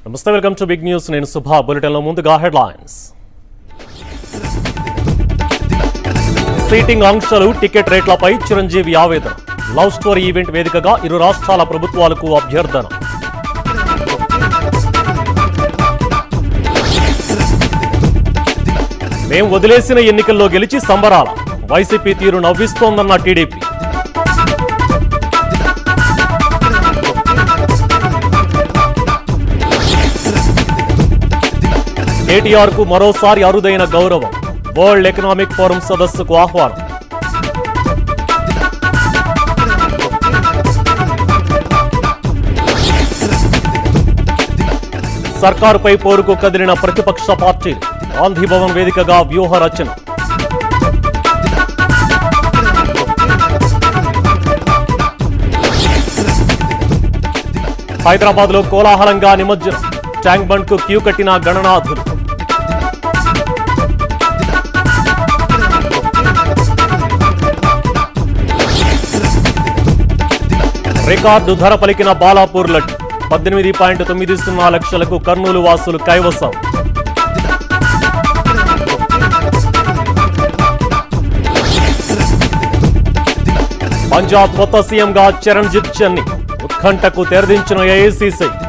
నమస్తే welcome to big news నేను సుభా బులెటిన్లో ముందుగా హెడ్లైన్స్ సీటింగ్ ఆంక్షలు టికెట్ రేట్లపై చిరంజీవి ఆవేదన లవ్ స్టోరీ ఈవెంట్ వేదికగా ఇరు రాష్ట్రాల ప్రభుత్వాలకు అభ్యర్థన మేం వదిలేసిన ఎన్నికల్లో గెలిచి సంబరాల వైసీపీ తీరు నవ్విస్తోందన్న టీడీపీ కేటీఆర్ కు మరోసారి అరుదైన గౌరవం వరల్డ్ ఎకనామిక్ ఫోరం సదస్సుకు ఆహ్వానం సర్కారుపై పోరుకు కదిలిన ప్రతిపక్ష పార్టీలు గాంధీ భవన్ వేదికగా వ్యూహ రచన హైదరాబాద్ లో కోలాహలంగా నిమజ్జనం ట్యాంక్ బండ్ కు క్యూ కట్టిన గణనాథులు రికార్డు ధర పలికిన బాలాపూర్ లడ్డు పద్దెనిమిది పాయింట్ తొమ్మిది సున్నా లక్షలకు కర్నూలు వాసులు కైవసం పంజాబ్ కొత్త సీఎంగా చరణ్జిత్ చెన్ని ఉత్కంఠకు తెరదించిన ఏఐసీసీ